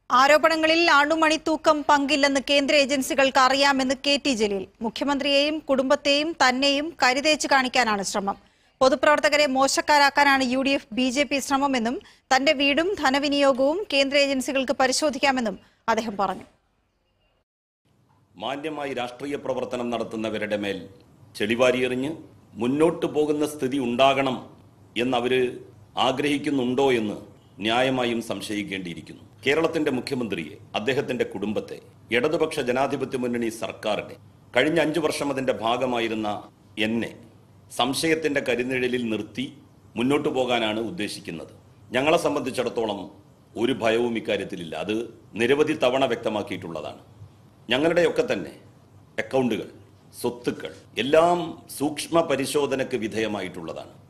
ആരോപണങ്ങളിൽ അണുമണിത്തൂക്കം പങ്കില്ലെന്ന് കേന്ദ്ര ഏജൻസികൾക്ക് അറിയാമെന്ന് കെ ടി ജലീൽ മുഖ്യമന്ത്രിയെയും കുടുംബത്തെയും തന്നെയും കരുതേച്ച് കാണിക്കാനാണ് ശ്രമം പൊതുപ്രവർത്തകരെ മോശക്കാരാക്കാനാണ് U D F B J P ശ്രമമെന്നും തന്റെ വീടും ധനവിനിയോഗവും കേന്ദ്ര ഏജൻസികൾക്ക് പരിശോധിക്കാമെന്നും അദ്ദേഹം പറഞ്ഞു മാന്യമായി രാഷ്ട്രീയ പ്രവർത്തനം നടത്തുന്നവരുടെ മേൽ ചെളിവാരിയെറിഞ്ഞ് മുന്നോട്ട് പോകുന്ന സ്ഥിതി ഉണ്ടാകണം എന്നവര് ആഗ്രഹിക്കുന്നുണ്ടോ എന്ന് ന്യായമായും സംശയിക്കേണ്ടിയിരിക്കുന്നു കേരളത്തിന്റെ മുഖ്യമന്ത്രിയെ അദ്ദേഹത്തിന്റെ കുടുംബത്തെ ഇടതുപക്ഷ ജനാധിപത്യ മുന്നണി സർക്കാരിനെ കഴിഞ്ഞ അഞ്ചു വർഷം അതിന്റെ ഭാഗമായിരുന്ന എന്നെ സംശയത്തിന്റെ കരിനിഴലിൽ നിർത്തി മുന്നോട്ട് പോകാനാണ് ഉദ്ദേശിക്കുന്നത് ഞങ്ങളെ സംബന്ധിച്ചിടത്തോളം ഒരു ഭയവും ഇക്കാര്യത്തിലില്ല അത് നിരവധി തവണ വ്യക്തമാക്കിയിട്ടുള്ളതാണ് ഞങ്ങളുടെയൊക്കെ തന്നെ അക്കൗണ്ടുകൾ സ്വത്തുക്കൾ എല്ലാം സൂക്ഷ്മ പരിശോധനയ്ക്ക് വിധേയമായിട്ടുള്ളതാണ്